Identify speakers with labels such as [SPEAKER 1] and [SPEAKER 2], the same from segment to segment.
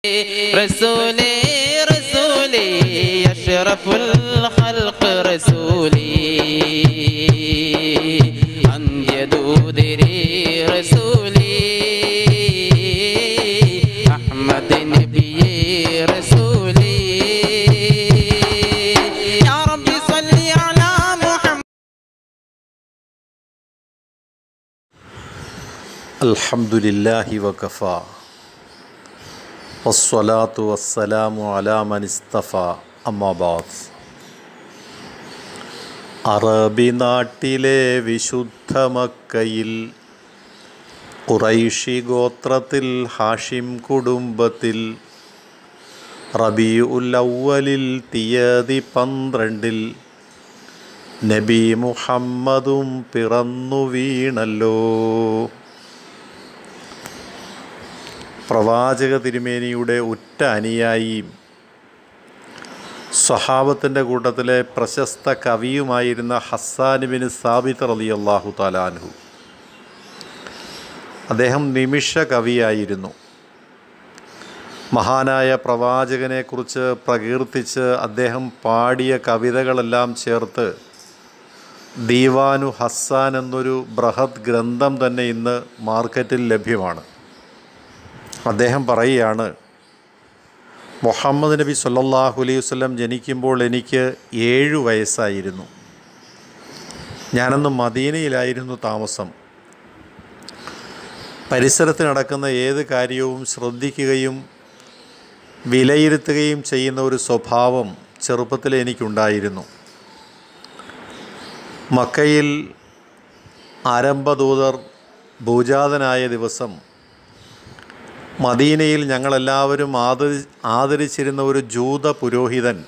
[SPEAKER 1] റസൂലേ റസൂലേ അഷ്റഫുൽ ഖൽഖ് റസൂലേ അന്ത്യദൂതരേ റസൂലേ അഹ്മദ് നബിയേ റസൂലേ യാ റബ്ബി സ്വല്ലി അലാ മുഹമ്മദ്
[SPEAKER 2] الحمد لله وكفى والصلاة والسلام على من اصطفى أما بعد അറബി നാട്ടിലെ വിശുദ്ധ മക്കയിൽ ഖുറൈഷി ഗോത്രത്തിൽ ഹാഷിം കുടുംബത്തിൽ റബി ഉല്ലവലിൽ തീയതി പന്ത്രണ്ടിൽ നബി മുഹമ്മദും പിറന്നു വീണല്ലോ പ്രവാചക തിരുമേനിയുടെ ഉറ്റ അനുയായിയും സ്വഹാബത്തിൻ്റെ കൂട്ടത്തിലെ പ്രശസ്ത കവിയുമായിരുന്ന ഹസ്സാനുബിന് സാബിത്ത് റലി അള്ളാഹു താലാൻഹു അദ്ദേഹം നിമിഷ കവിയായിരുന്നു മഹാനായ പ്രവാചകനെക്കുറിച്ച് പ്രകീർത്തിച്ച് അദ്ദേഹം പാടിയ കവിതകളെല്ലാം ചേർത്ത് ദീവാനു ഹസ്സാൻ എന്നൊരു ബൃഹത് ഗ്രന്ഥം തന്നെ ഇന്ന് മാർക്കറ്റിൽ ലഭ്യമാണ് അദ്ദേഹം പറയുകയാണ് മുഹമ്മദ് നബി സല്ലല്ലാഹു അലൈഹി വസല്ലം ജനിക്കുമ്പോൾ എനിക്ക് ഏഴു വയസ്സായിരുന്നു ഞാനന്ന് മദീനയിലായിരുന്നു താമസം പരിസരത്ത് നടക്കുന്ന ഏത് കാര്യവും ശ്രദ്ധിക്കുകയും വിലയിരുത്തുകയും ചെയ്യുന്ന ഒരു സ്വഭാവം ചെറുപ്പത്തിൽ എനിക്കുണ്ടായിരുന്നു മക്കയിൽ ആരംഭദൂതർ ഭൂജാതനായ ദിവസം മദീനയിൽ ഞങ്ങളെല്ലാവരും ആദരി ആദരിച്ചിരുന്ന ഒരു ജൂത പുരോഹിതൻ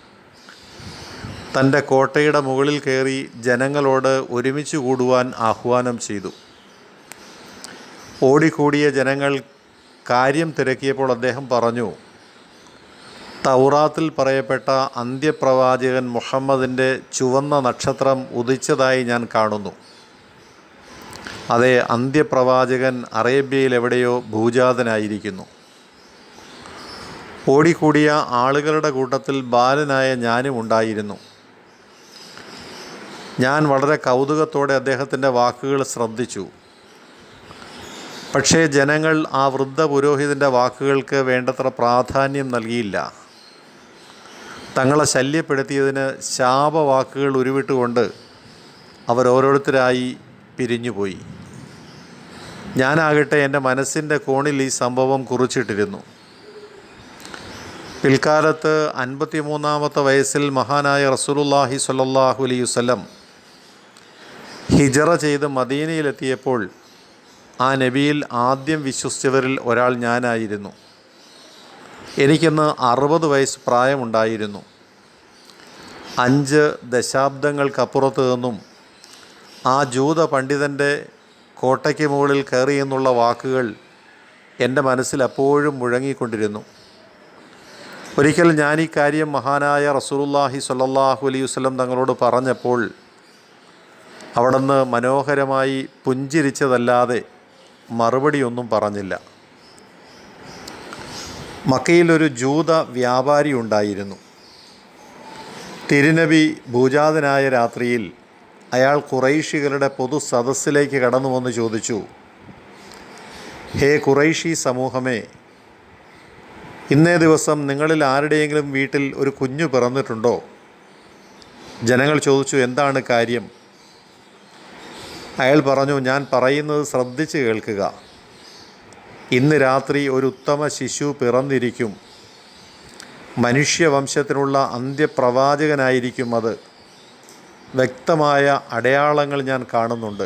[SPEAKER 2] തൻ്റെ കോട്ടയുടെ മുകളിൽ കയറി ജനങ്ങളോട് ഒരുമിച്ച് കൂടുവാൻ ആഹ്വാനം ചെയ്തു ഓടിക്കൂടിയ ജനങ്ങൾ കാര്യം തിരക്കിയപ്പോൾ അദ്ദേഹം പറഞ്ഞു തൗറാത്തിൽ പറയപ്പെട്ട അന്ത്യപ്രവാചകൻ മുഹമ്മദിൻ്റെ ചുവന്ന നക്ഷത്രം ഉദിച്ചതായി ഞാൻ കാണുന്നു അതെ അന്ത്യപ്രവാചകൻ അറേബ്യയിൽ എവിടെയോ ഭൂജാതനായിരിക്കുന്നു ഓടിക്കൂടിയ ആളുകളുടെ കൂട്ടത്തിൽ ബാലനായ ഞാനും ഉണ്ടായിരുന്നു ഞാൻ വളരെ കൗതുകത്തോടെ അദ്ദേഹത്തിൻ്റെ വാക്കുകൾ ശ്രദ്ധിച്ചു പക്ഷേ ജനങ്ങൾ ആ വൃദ്ധ പുരോഹിതൻ്റെ വാക്കുകൾക്ക് വേണ്ടത്ര പ്രാധാന്യം നൽകിയില്ല തങ്ങളെ ശല്യപ്പെടുത്തിയതിന് ശാപവാക്കുകൾ ഉരുവിട്ടുകൊണ്ട് അവരോരോരുത്തരായി പിരിഞ്ഞുപോയി ഞാനാകട്ടെ എൻ്റെ മനസ്സിൻ്റെ കോണിൽ ഈ സംഭവം കുറിച്ചിട്ടിരുന്നു പിൽക്കാലത്ത് അൻപത്തിമൂന്നാമത്തെ വയസ്സിൽ മഹാനായ റസൂലുല്ലാഹി സ്വല്ലല്ലാഹു അലൈഹി വസല്ലം ഹിജറ ചെയ്ത് മദീനയിലെത്തിയപ്പോൾ ആ നബിയിൽ ആദ്യം വിശ്വസിച്ചവരിൽ ഒരാൾ ഞാനായിരുന്നു എനിക്കിന്ന് അറുപത് വയസ്സ് പ്രായമുണ്ടായിരുന്നു അഞ്ച് ദശാബ്ദങ്ങൾക്കപ്പുറത്ത് നിന്നും ആ ജൂത പണ്ഡിതൻ്റെ കോട്ടയ്ക്ക് മുകളിൽ കയറി എന്നുള്ള വാക്കുകൾ എൻ്റെ മനസ്സിൽ അപ്പോഴും മുഴങ്ങിക്കൊണ്ടിരുന്നു ഒരിക്കൽ ഞാൻ ഈ കാര്യം മഹാനായ റസൂലുല്ലാഹി സ്വല്ലല്ലാഹു അലൈഹി വസല്ലം തങ്ങളോട് പറഞ്ഞപ്പോൾ അവിടുന്ന് മനോഹരമായി പുഞ്ചിരിച്ചതല്ലാതെ മറുപടിയൊന്നും പറഞ്ഞില്ല മക്കയിലൊരു ജൂത വ്യാപാരി ഉണ്ടായിരുന്നു തിരുനബി ഭൂജാതനായ രാത്രിയിൽ അയാൾ കുറൈശികളുടെ പൊതു സദസ്സിലേക്ക് കടന്നു വന്ന് ചോദിച്ചു ഹേ കുറൈശി സമൂഹമേ ഇന്നേ ദിവസം നിങ്ങളിൽ ആരുടെയെങ്കിലും വീട്ടിൽ ഒരു കുഞ്ഞു പിറന്നിട്ടുണ്ടോ ജനങ്ങൾ ചോദിച്ചു എന്താണ് കാര്യം അയാൾ പറഞ്ഞു ഞാൻ പറയുന്നത് ശ്രദ്ധിച്ച് കേൾക്കുക ഇന്ന് രാത്രി ഒരു ഉത്തമ ശിശു പിറന്നിരിക്കും മനുഷ്യവംശത്തിനുള്ള അന്ത്യപ്രവാചകനായിരിക്കും അത് വ്യക്തമായ അടയാളങ്ങൾ ഞാൻ കാണുന്നുണ്ട്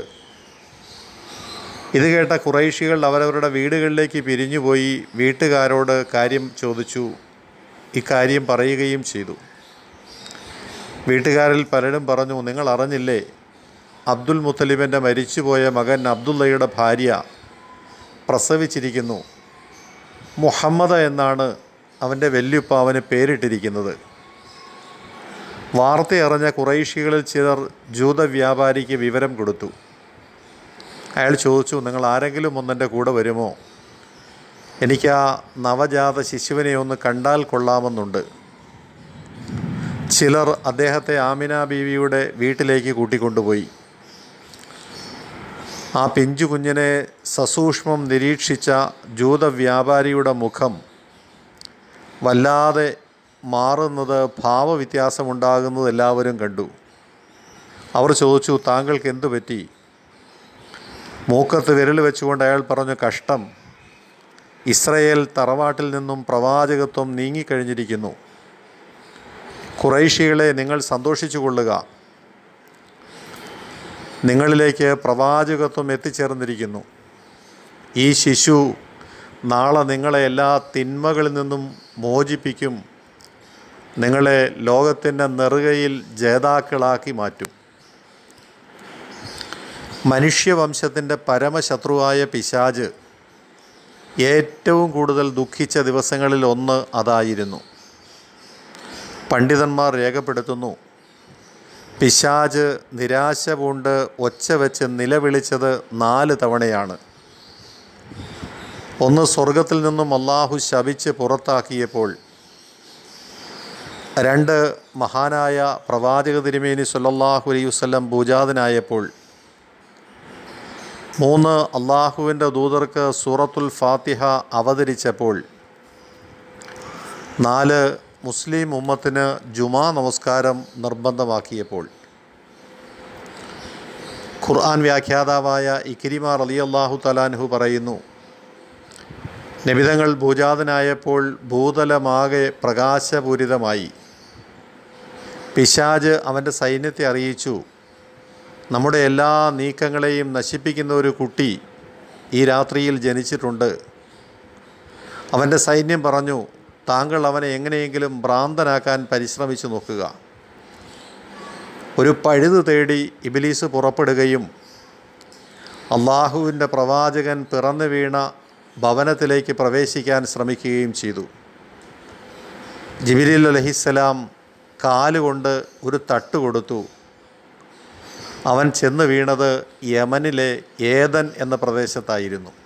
[SPEAKER 2] ഇത് കേട്ട കുറേശികൾ അവരവരുടെ വീടുകളിലേക്ക് പിരിഞ്ഞുപോയി വീട്ടുകാരോട് കാര്യം ചോദിച്ചു ഇക്കാര്യം പറയുകയും ചെയ്തു വീട്ടുകാരിൽ പലരും പറഞ്ഞു നിങ്ങൾ അറിഞ്ഞില്ലേ അബ്ദുൽ മുത്തലിബിൻ്റെ മരിച്ചുപോയ മകൻ അബ്ദുള്ളയുടെ ഭാര്യ പ്രസവിച്ചിരിക്കുന്നു മുഹമ്മദ എന്നാണ് അവൻ്റെ വല്യുപ്പ അവന് പേരിട്ടിരിക്കുന്നത് വാർത്തയറിഞ്ഞ കുറൈശികളിൽ ചിലർ ജൂത വ്യാപാരിക്ക് വിവരം കൊടുത്തു അയാൾ ചോദിച്ചു നിങ്ങൾ ആരെങ്കിലും ഒന്നെൻ്റെ കൂടെ വരുമോ എനിക്ക് ആ നവജാത ശിശുവിനെ ഒന്ന് കണ്ടാൽ കൊള്ളാമെന്നുണ്ട് ചിലർ അദ്ദേഹത്തെ ആമിന ബീവിയുടെ വീട്ടിലേക്ക് കൂട്ടിക്കൊണ്ടുപോയി ആ പിഞ്ചു കുഞ്ഞിനെ സസൂക്ഷ്മം നിരീക്ഷിച്ച ജൂത വ്യാപാരിയുടെ മുഖം വല്ലാതെ മാറുന്നത് ഭാവവ്യത്യാസമുണ്ടാകുന്നത് എല്ലാവരും കണ്ടു അവർ ചോദിച്ചു താങ്കൾക്ക് എന്തു പറ്റി മൂക്കത്ത് വിരൽ വെച്ചുകൊണ്ട് അയാൾ പറഞ്ഞു കഷ്ടം ഇസ്രയേൽ തറവാട്ടിൽ നിന്നും പ്രവാചകത്വം നീങ്ങിക്കഴിഞ്ഞിരിക്കുന്നു കുറേശികളെ നിങ്ങൾ സന്തോഷിച്ചു കൊള്ളുക നിങ്ങളിലേക്ക് പ്രവാചകത്വം എത്തിച്ചേർന്നിരിക്കുന്നു ഈ ശിശു നാളെ നിങ്ങളെ എല്ലാ തിന്മകളിൽ നിന്നും മോചിപ്പിക്കും നിങ്ങളെ ലോകത്തിൻ്റെ നെറുകയിൽ ജേതാക്കളാക്കി മാറ്റും മനുഷ്യവംശത്തിൻ്റെ പരമശത്രുവായ പിശാജ് ഏറ്റവും കൂടുതൽ ദുഃഖിച്ച ദിവസങ്ങളിൽ ഒന്ന് അതായിരുന്നു പണ്ഡിതന്മാർ രേഖപ്പെടുത്തുന്നു പിശാജ് നിരാശ പൂണ്ട് ഒച്ച വെച്ച് നിലവിളിച്ചത് നാല് തവണയാണ് ഒന്ന് സ്വർഗത്തിൽ നിന്നും അള്ളാഹു ശപിച്ച് പുറത്താക്കിയപ്പോൾ രണ്ട് മഹാനായ പ്രവാചക തിരുമേനി സല്ലല്ലാഹു അലൈഹി വസല്ലം പൂജാതനായപ്പോൾ മൂന്ന് അള്ളാഹുവിൻ്റെ ദൂതർക്ക് സൂറത്തുൽ ഫാത്തിഹ അവതരിച്ചപ്പോൾ നാല് മുസ്ലിം ഉമ്മത്തിന് ജുമാ നമസ്കാരം നിർബന്ധമാക്കിയപ്പോൾ ഖുർആൻ വ്യാഖ്യാതാവായ ഇക്കിരിമ റളിയല്ലാഹു തലാൻഹു പറയുന്നു നിബിതങ്ങൾ ഭൂജാതനായപ്പോൾ ഭൂതലമാകെ പ്രകാശപൂരിതമായി പിശാജ് അവൻ്റെ സൈന്യത്തെ അറിയിച്ചു നമ്മുടെ എല്ലാ നീക്കങ്ങളെയും നശിപ്പിക്കുന്ന ഒരു കുട്ടി ഈ രാത്രിയിൽ ജനിച്ചിട്ടുണ്ട് അവൻ്റെ സൈന്യം പറഞ്ഞു താങ്കൾ അവനെ എങ്ങനെയെങ്കിലും ഭ്രാന്തനാക്കാൻ പരിശ്രമിച്ചു നോക്കുക ഒരു പഴുത് തേടി ഇബിലീസ് പുറപ്പെടുകയും അള്ളാഹുവിൻ്റെ പ്രവാചകൻ പിറന്നു വീണ ഭവനത്തിലേക്ക് പ്രവേശിക്കാൻ ശ്രമിക്കുകയും ചെയ്തു ജിബിലിൽ അലഹിസ്സലാം കാലുകൊണ്ട് ഒരു തട്ട് കൊടുത്തു അവൻ ചെന്ന് വീണത് യമനിലെ ഏതൻ എന്ന പ്രദേശത്തായിരുന്നു